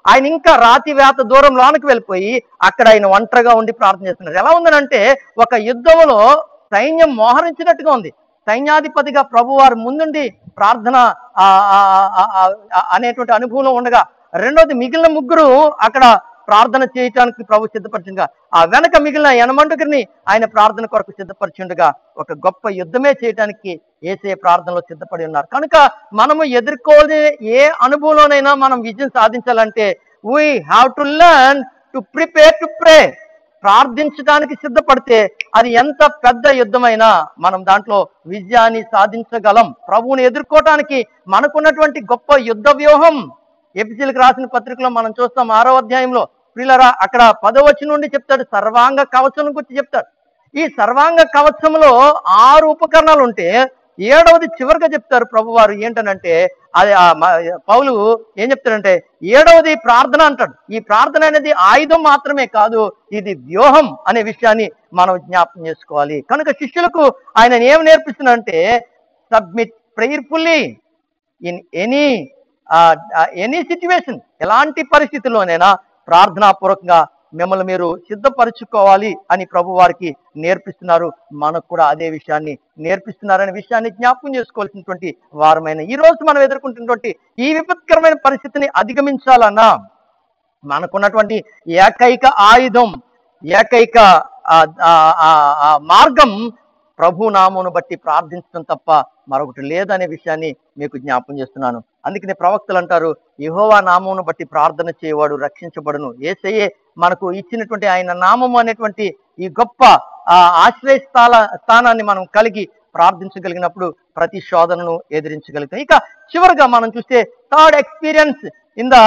ఆయన ఇంకా రాతి వేత దూరం లోనికి వెళ్ళిపోయి అక్కడ ఆయన ఒంటరిగా ఉండి ప్రార్థన చేస్తున్నారు ఎలా ఉందనంటే ఒక యుద్ధంలో సైన్యం మోహరించినట్టుగా ఉంది సైన్యాధిపతిగా ప్రభువారు ముందుండి ప్రార్థన ఆ, ఆ, ఆ, ఆ, ఆ, అనేటువంటి అనుభవంలో ఉండగా రెండోది మిగిలిన ముగ్గురు అక్కడ ప్రార్థన చేయటానికి ప్రభు సిద్ధపరిచిండగా ఆ వెనక మిగిలిన యనమండుగురిని ఆయన ప్రార్థన కొరకు సిద్ధపరిచిండగా ఒక గొప్ప యుద్ధమే చేయటానికి ఏసే ప్రార్థనలో సిద్ధపడి ఉన్నారు కనుక మనము ఎదుర్కోలే ఏ అనుభవంలోనైనా మనం విజయం సాధించాలంటే we have to learn to prepare to pray ప్రార్థించడానికి సిద్ధపడితే అది ఎంత పెద్ద యుద్ధమైనా మనం దాంట్లో విజయాన్ని సాధించగలం ప్రభువుని ఎదుర్కోవటానికి మనకున్నటువంటి గొప్ప యుద్ధ వ్యూహం ఎపిసిలకు రాసిన పత్రికలో మనం చూస్తాం ఆరో అధ్యాయంలో ప్రియులరా అక్కడ పదవచనం నుండి చెప్తాడు సర్వాంగ కవచం గురించి చెప్తాడు ఈ సర్వాంగ కవచంలో ఆరు ఉపకరణాలు ఉంటే ఏడవది చివరిగా చెప్తారు ప్రభువారు ఏంటనంటే అది ఆ మ- పౌలు ఏం చెప్తాడంటే ఏడవది ప్రార్థన అంటాడు ఈ ప్రార్థన అనేది ఆయుధం మాత్రమే కాదు ఇది వ్యూహం అనే విషయాన్ని మనం జ్ఞాపకం చేసుకోవాలి కనుక శిష్యులకు ఆయన ఏం నేర్పిస్తున్నాడంటే submit prayerfully in any any situation ఎలాంటి పరిస్థితుల్లోనైనా ప్రార్థనాపూర్వకంగా మిమ్మల్ని మీరు సిద్ధపరచుకోవాలి అని ప్రభు వారికి నేర్పిస్తున్నారు మనకు కూడా అదే విషయాన్ని నేర్పిస్తున్నారనే విషయాన్ని జ్ఞాపకం చేసుకోవాల్సినటువంటి వారమైన ఈ రోజు మనం ఎదుర్కొంటున్నటువంటి ఈ విపత్కరమైన పరిస్థితిని అధిగమించాలన్నా మనకున్నటువంటి ఏకైక ఆయుధం ఏకైక ఆ, ఆ, ఆ, ఆ మార్గం ప్రభు నామమును బట్టి ప్రార్థించడం తప్ప మరొకటి లేదనే విషయాన్ని మీకు జ్ఞాపకం చేస్తున్నాను అందుకనే ప్రవక్తలు అంటారు యెహోవా నామమును బట్టి ప్రార్థన చేయవాడు రక్షించబడును ఏసయ్యే మనకు ఇచ్చినటువంటి ఆయన నామము అనేటువంటి ఈ గొప్ప ఆ, ఆశ్రయ స్థాల స్థానాన్ని మనం కలిగి ప్రార్థించగలిగినప్పుడు ప్రతి శోధనను ఎదిరించగలుగుతాం ఇక చివరిగా మనం చూస్తే third experience in the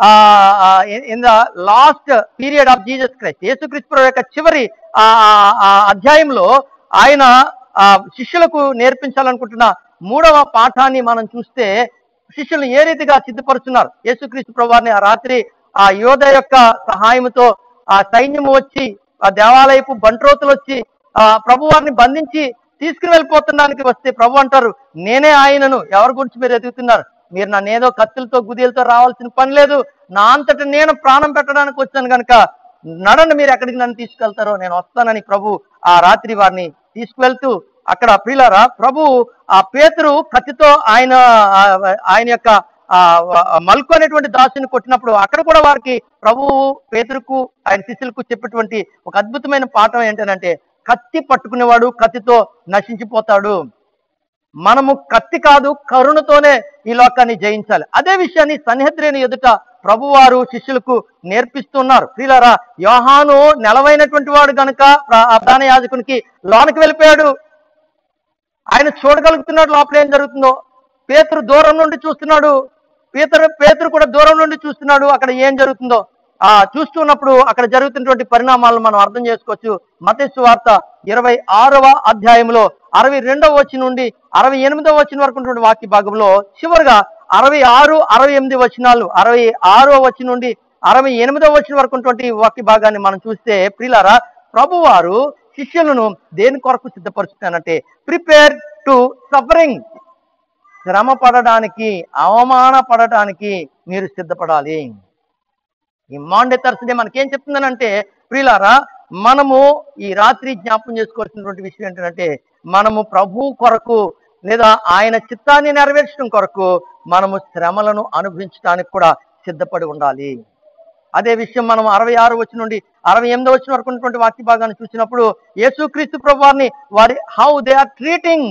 in the last period of Jesus Christ యేసుక్రీస్తు ప్రభు యొక్క చివరి ఆ, ఆ, ఆ అధ్యాయంలో ఆయన ఆ, శిష్యులకు నేర్పించాలనుకుంటున్న మూడవ పాఠాన్ని మనం చూస్తే శిష్యులను ఏ రీతిగా సిద్ధపరుచున్నారు యేసుక్రీస్తు ప్రభువారిని ఆ రాత్రి ఆ యోధ యొక్క సహాయంతో ఆ సైన్యం వచ్చి ఆ దేవాలయపు బంట్రోతులు వచ్చి ఆ ప్రభువారిని బంధించి తీసుకుని వెళ్ళిపోతున్నానికి వస్తే ప్రభు అంటారు నేనే ఆయనను ఎవరి గురించి మీరు ఎదుగుతున్నారు మీరు నన్ను ఏదో కత్తులతో గుదిలతో రావాల్సిన పని లేదు నా అంతట నేను ప్రాణం పెట్టడానికి వచ్చాను కనుక నడండి మీరు ఎక్కడికి నన్ను తీసుకెళ్తారో నేను వస్తానని ప్రభు ఆ రాత్రి వారిని తీసుకువెళ్తూ అక్కడ ప్రియులారా ప్రభు ఆ పేతురు కత్తితో ఆయన ఆ- ఆయన యొక్క ఆ ఆ మల్కు అనేటువంటి దాసుని కొట్టినప్పుడు అక్కడ కూడా వారికి ప్రభువు పేతురుకు ఆయన శిష్యులకు చెప్పేటువంటి ఒక అద్భుతమైన పాఠం ఏంటంటే కత్తి పట్టుకునేవాడు కత్తితో నశించిపోతాడు మనము కత్తి కాదు కరుణతోనే ఈ లోకాన్ని జయించాలి అదే విషయాన్ని సన్నిహద్రేని ఎదుట ప్రభువారు శిష్యులకు నేర్పిస్తున్నారు ప్రియులారా యోహాను నెలవైనటువంటి వాడు గనుక ప్ర- ఆ ప్రధాన యాజకునికి లోనికి వెళ్ళిపోయాడు ఆయన చూడగలుగుతున్నాడు లోపల ఏం జరుగుతుందో పేతురు దూరం నుండి చూస్తున్నాడు పేతురు పేతురు కూడా దూరం నుండి చూస్తున్నాడు అక్కడ ఏం జరుగుతుందో ఆ చూస్తున్నప్పుడు అక్కడ జరుగుతున్నటువంటి పరిణామాలను మనం అర్థం చేసుకోవచ్చు మతేసు వార్త ఇరవై ఆరవ అధ్యాయంలో అరవై రెండవ వచ్చి నుండి అరవై ఎనిమిదవ వచ్చిన వరకు ఉన్నటువంటి వాక్య భాగంలో చివరిగా అరవై ఆరు అరవై ఎనిమిది వచనాలు అరవై ఆరో వచ్చి నుండి అరవై ఎనిమిదవ వచ్చిన వరకు ఉన్నటువంటి వాక్య భాగాన్ని మనం చూస్తే ప్రిలారా ప్రభువారు శిష్యులను దేని కొరకు సిద్ధపరుస్తున్నానంటే ప్రిపేర్ టు సఫరింగ్ శ్రమ పడడానికి అవమాన పడడానికి మీరు సిద్ధపడాలి ఈ మాండే థర్స్డే మనకేం చెప్తుందనంటే ప్రియులారా మనము ఈ రాత్రి జ్ఞాపకం చేసుకోవాల్సినటువంటి విషయం ఏంటంటే మనము ప్రభు కొరకు లేదా ఆయన చిత్తాన్ని నెరవేర్చడం కొరకు మనము శ్రమలను అనుభవించడానికి కూడా సిద్ధపడి ఉండాలి అదే విషయం మనం అరవై ఆరు వచ్చి నుండి అరవై ఎనిమిది వచ్చిన వరకు ఉన్నటువంటి వాక్య భాగాన్ని చూసినప్పుడు యేసుక్రీస్తు ప్రభు వారిని వారి హౌ దే ఆర్ ట్రీటింగ్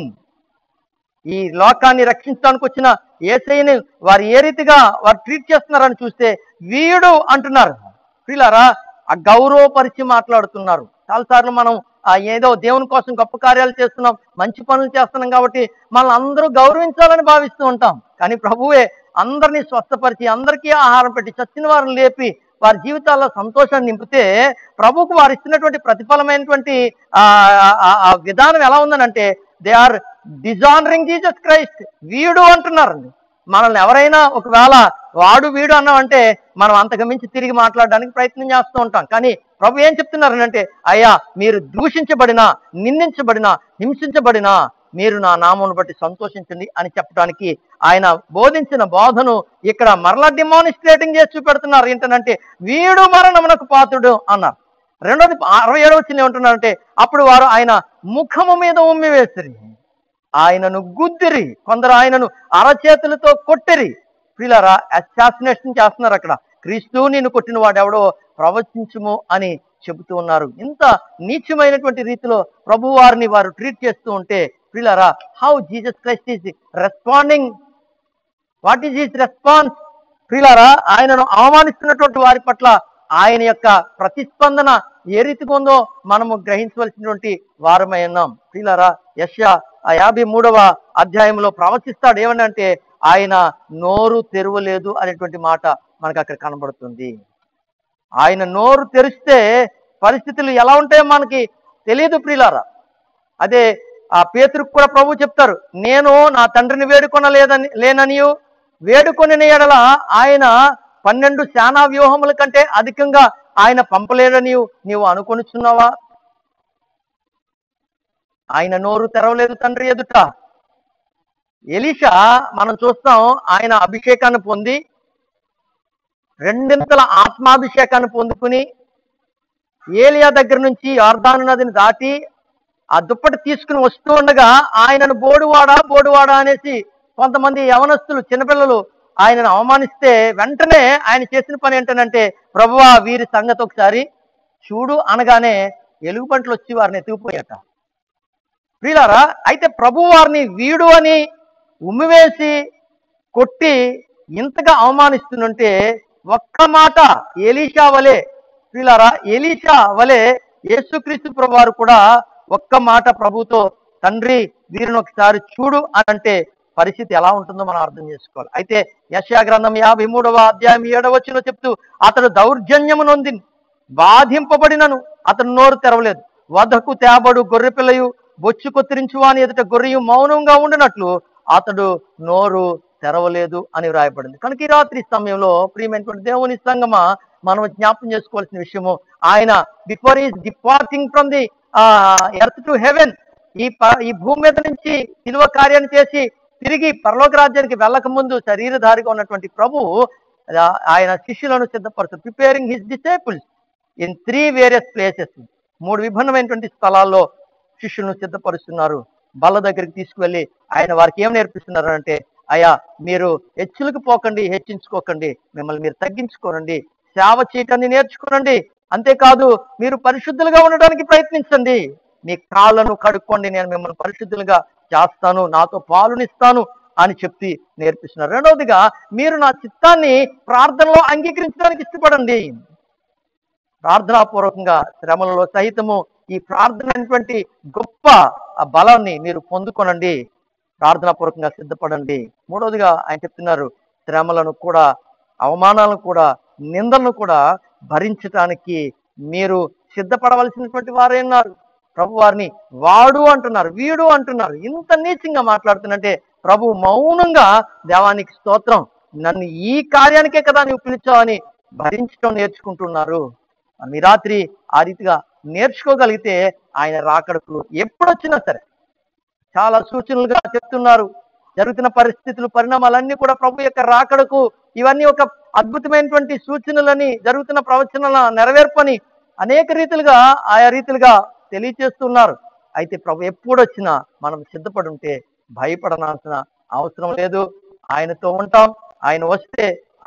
ఈ లోకాన్ని రక్షించడానికి వచ్చిన ఏసైని వారు ఏ రీతిగా వారు ట్రీట్ చేస్తున్నారని చూస్తే వీడు అంటున్నారు ప్రియులారా ఆ గౌరవపరిచి మాట్లాడుతున్నారు చాలాసార్లు మనం ఆ ఏదో దేవుని కోసం గొప్ప కార్యాలు చేస్తున్నాం మంచి పనులు చేస్తున్నాం కాబట్టి మనల్ని అందరూ గౌరవించాలని భావిస్తూ ఉంటాం కానీ ప్రభువే అందరినీ స్వస్థపరిచి అందరికీ ఆహారం పెట్టి చచ్చిన వారిని లేపి వారి జీవితాల్లో సంతోషాన్ని నింపితే ప్రభుకు వారు ఇస్తున్నటువంటి ప్రతిఫలమైనటువంటి ఆ ఆ- ఆ విధానం ఎలా ఉందనంటే they are dishonoring Jesus Christ వీడు అంటున్నారండి మనల్ని ఎవరైనా ఒకవేళ వాడు వీడు అన్నామంటే మనం అంతకు మించి తిరిగి మాట్లాడడానికి ప్రయత్నం చేస్తూ ఉంటాం కానీ ప్రభు ఏం చెప్తున్నారనంటే అయ్యా మీరు దూషించబడినా నిందించబడినా హింసించబడినా మీరు నా నామమును బట్టి సంతోషించండి అని చెప్పడానికి ఆయన బోధించిన బోధను ఇక్కడ మరలా డిమానిస్ట్రేటింగ్ చేసి చూపెడుతున్నారు ఏంటంటే వీడు మరణమునకు పాత్రుడు అన్నారు రెండోది అరవై ఏడవ చిన్న ఏమంటున్నారంటే అప్పుడు వారు ఆయన ముఖము మీద ఉమ్మి వేసిరి ఆయనను గుద్దిరి కొందరు ఆయనను అరచేతులతో కొట్టిరి పిల్లరా అసాసినేషన్ చేస్తున్నారు అక్కడ క్రీస్తు నిన్ను కొట్టిన వాడు ఎవడో ప్రవచించుము అని చెబుతూ ఉన్నారు ఇంత నీచమైనటువంటి రీతిలో ప్రభు వారిని వారు ట్రీట్ చేస్తూ ఉంటే పిల్లరా how Jesus Christ is responding what is his response ప్రియులారా ఆయనను అవమానిస్తున్నటువంటి వారి పట్ల ఆయన యొక్క ప్రతిస్పందన ఏ రీతిగా ఉందో మనము గ్రహించవలసినటువంటి వారమై ఉన్నాం ప్రియులారా యశ ఆ యాభై మూడవ అధ్యాయంలో ప్రవచిస్తాడు ఏమనంటే ఆయన నోరు తెరవలేదు అనేటువంటి మాట మనకు అక్కడ కనబడుతుంది ఆయన నోరు తెరిస్తే పరిస్థితులు ఎలా ఉంటాయో మనకి తెలియదు ప్రియులారా అదే ఆ పేతురుకు కూడా ప్రభు చెప్తారు నేను నా తండ్రిని వేడుకొనలేదని లేననియు వేడుకొని ఎడల ఆయన పన్నెండు శానా వ్యూహముల కంటే అధికంగా ఆయన పంపలేడని నీవు అనుకొనిచున్నావా ఆయన నోరు తెరవలేదు తండ్రి ఎదుట ఎలీషా మనం చూస్తాం ఆయన అభిషేకాన్ని పొంది రెండింతల ఆత్మాభిషేకాన్ని పొందుకుని ఏలియా దగ్గర నుంచి యార్దాను నదిని దాటి ఆ దుప్పటి తీసుకుని వస్తూ ఉండగా ఆయనను బోడువాడా బోడువాడా అనేసి కొంతమంది యవనస్తులు చిన్నపిల్లలు ఆయనను అవమానిస్తే వెంటనే ఆయన చేసిన పని ఏంటనంటే ప్రభువా వీరి సంగతి ఒకసారి చూడు అనగానే ఎలుగుబంట్లు వచ్చి వారిని ఎత్తుకుపోయాట ప్రియులారా అయితే ప్రభు వారిని వీడు అని ఉమ్మివేసి కొట్టి ఇంతగా అవమానిస్తుంటే ఒక్క మాట ఎలీషా వలె ప్రియులారా ఎలీషా వలె యేసుక్రీస్తు ప్రభు వారు కూడా ఒక్క మాట ప్రభుతో తండ్రి వీరిని ఒకసారి చూడు అని అంటే పరిస్థితి ఎలా ఉంటుందో మనం అర్థం చేసుకోవాలి అయితే యశా గ్రంథం యాభై మూడవ అధ్యాయం ఏడవచ్చులో చెప్తూ అతడు దౌర్జన్యము నొంది బాధింపబడినను అతను నోరు తెరవలేదు వధకు తేబడు గొర్రె పిల్లయు బొచ్చు కొత్తిరించు అని ఎదుట గొర్రెయు మౌనంగా ఉండినట్లు అతడు నోరు తెరవలేదు అని వ్రాయబడింది కనుక ఈ రాత్రి సమయంలో ప్రియమైనటువంటి దేవుని సంగమా మనం జ్ఞాపం చేసుకోవాల్సిన విషయము ఆయన before is departing from the earth to heaven ఈ ప- ఈ భూమి మీద నుంచి సిలువ కార్యాన్ని చేసి తిరిగి పరలోక రాజ్యానికి వెళ్ళక ముందు శరీరధారిగా ఉన్నటువంటి ప్రభు ఆ, ఆయన శిష్యులను సిద్ధపరుచు preparing his disciples in three various places మూడు విభిన్నమైనటువంటి స్థలాల్లో శిష్యులను సిద్ధపరుస్తున్నారు బల్ల దగ్గరికి తీసుకువెళ్ళి ఆయన వారికి ఏం నేర్పిస్తున్నారు అంటే అయ్యా మీరు హెచ్చులకు పోకండి హెచ్చించుకోకండి మిమ్మల్ని మీరు తగ్గించుకోనండి సేవ చేయటాన్ని నేర్చుకోనండి అంతేకాదు మీరు పరిశుద్ధులుగా ఉండడానికి ప్రయత్నించండి మీ కాళ్ళను కడుక్కోండి నేను మిమ్మల్ని పరిశుద్ధులుగా చేస్తాను నాతో పాలునిస్తాను అని చెప్పి నేర్పిస్తున్నారు రెండవదిగా మీరు నా చిత్తాన్ని ప్రార్థనలో అంగీకరించడానికి ఇష్టపడండి ప్రార్థనాపూర్వకంగా శ్రమలలో సహితము ఈ ప్రార్థన అనేటువంటి గొప్ప ఆ బలాన్ని మీరు పొందుకొనండి ప్రార్థనాపూర్వకంగా సిద్ధపడండి మూడవదిగా ఆయన చెప్తున్నారు శ్రమలను కూడా అవమానాలను కూడా నిందలను కూడా భరించటానికి మీరు సిద్ధపడవలసినటువంటి వారే ఉన్నారు ప్రభు వారిని వాడు అంటున్నారు వీడు అంటున్నారు ఇంత నీచంగా మాట్లాడుతున్నంటే ప్రభు మౌనంగా దేవానికి స్తోత్రం నన్ను ఈ కార్యానికే కదా నీవు పిలిచావని భరించడం నేర్చుకుంటున్నారు మనం ఈ రాత్రి ఆ రీతిగా నేర్చుకోగలిగితే ఆయన రాకడకు ఎప్పుడొచ్చినా సరే చాలా సూచనలుగా చెప్తున్నారు జరుగుతున్న పరిస్థితులు పరిణామాలన్నీ కూడా ప్రభు యొక్క రాకడకు ఇవన్నీ ఒక అద్భుతమైనటువంటి సూచనలని జరుగుతున్న ప్రవచనాల నెరవేర్పని అనేక రీతిలుగా ఆయా రీతిలుగా తెలియచేస్తున్నారు అయితే ప్రభు ఎప్పుడొచ్చినా మనం సిద్ధపడి ఉంటే భయపడనాల్సిన అవసరం లేదు ఆయనతో ఉంటాం ఆయన వస్తే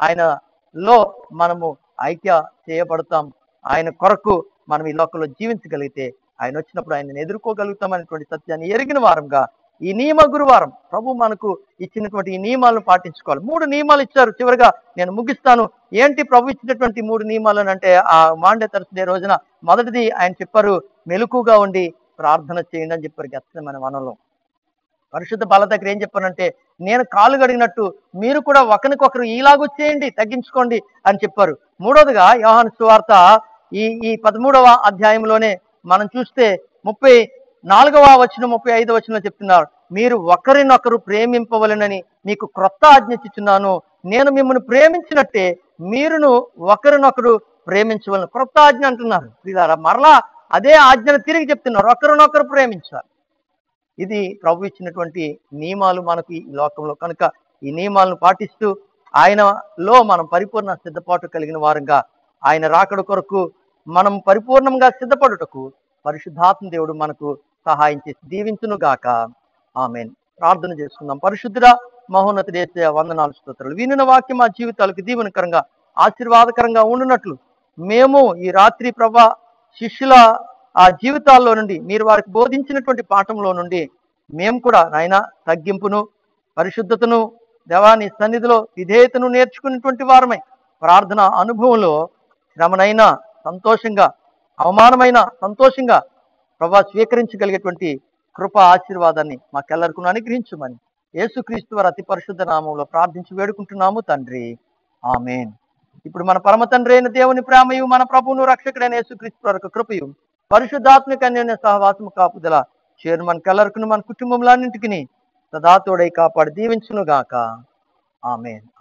ఆయనలో మనము ఐక్య చేయబడతాం ఆయన కొరకు మనం ఈ లోకంలో జీవించగలిగితే ఆయన వచ్చినప్పుడు ఆయనను ఎదుర్కోగలుగుతాం అనేటువంటి సత్యాన్ని ఎరిగిన వారంగా ఈ నియమ గురువారం ప్రభు మనకు ఇచ్చినటువంటి ఈ నియమాలను పాటించుకోవాలి మూడు నియమాలు ఇచ్చారు చివరిగా నేను ముగిస్తాను ఏంటి ప్రభు ఇచ్చినటువంటి మూడు నియమాలు అని అంటే ఆ మాండే తరచుడే రోజున మొదటిది ఆయన చెప్పారు మెలకుగా ఉండి ప్రార్థన చేయండి అని చెప్పారు గెచ్చమైన వనంలో పరిశుద్ధ బాల దగ్గర ఏం చెప్పానంటే నేను కాలు గడిగినట్టు మీరు కూడా ఒకరికొకరు ఈలాగు చేయండి తగ్గించుకోండి అని చెప్పారు మూడవదిగా యోహాను సువార్త ఈ ఈ పదమూడవ అధ్యాయంలోనే మనం చూస్తే ముప్పై నాలుగవ వచనం ముప్పై ఐదవ వచనంలో చెప్తున్నారు మీరు ఒకరినొకరు ప్రేమింపవలెనని మీకు క్రొత్త ఆజ్ఞ ఇచ్చుచున్నాను నేను మిమ్మల్ని ప్రేమించినట్టే మీరును ఒకరినొకరు ప్రేమించవలను క్రొత్త ఆజ్ఞ అంటున్నారు ప్రియులారా మరలా అదే ఆజ్ఞను తిరిగి చెప్తున్నారు ఒకరినొకరు ప్రేమించాలి ఇది ప్రభు ఇచ్చినటువంటి నియమాలు మనకు ఈ లోకంలో కనుక ఈ నియమాలను పాటిస్తూ ఆయనలో మనం పరిపూర్ణ సిద్ధపాటు కలిగిన వారంగా ఆయన రాకడ కొరకు మనం పరిపూర్ణంగా సిద్ధపడుటకు పరిశుద్ధాత్మ దేవుడు మనకు సహాయం చేసి దీవించును గాక ఆమెన్ ప్రార్థన చేసుకుందాం పరిశుద్ధుడా మహోన్నత దేశ వందనాలు స్తోత్రాలు వినిన వాక్యం మా జీవితాలకు దీవెనకరంగా ఆశీర్వాదకరంగా ఉండునట్లు మేము ఈ రాత్రి ప్రభా శిష్యుల ఆ జీవితాల్లో నుండి మీరు వారికి బోధించినటువంటి పాఠంలో నుండి మేము కూడా నాయన తగ్గింపును పరిశుద్ధతను దేవాని సన్నిధిలో విధేయతను నేర్చుకున్నటువంటి వారమై ప్రార్థన అనుభవంలో శ్రమనైనా సంతోషంగా అవమానమైన సంతోషంగా ప్రభా స్వీకరించగలిగేటువంటి కృప ఆశీర్వాదాన్ని మాకెల్లరికూ అనుగ్రహించమని యేసుక్రీస్తు వారి అతి పరిశుద్ధ నామంలో ప్రార్థించి వేడుకుంటున్నాము తండ్రి ఆమెన్ ఇప్పుడు మన పరమ తండ్రి అయిన దేవుని ప్రేమయు మన ప్రభువును రక్షకుడైన యేసుక్రీస్తు వరకు కృపయు పరిశుద్ధాత్మక అన్యోన్య సహవాసము కాపుదల చేరు మన కల్లరుకును మన కుటుంబంలో అన్నింటికి సదా తోడై కాపాడి దీవించును గాక ఆమెన్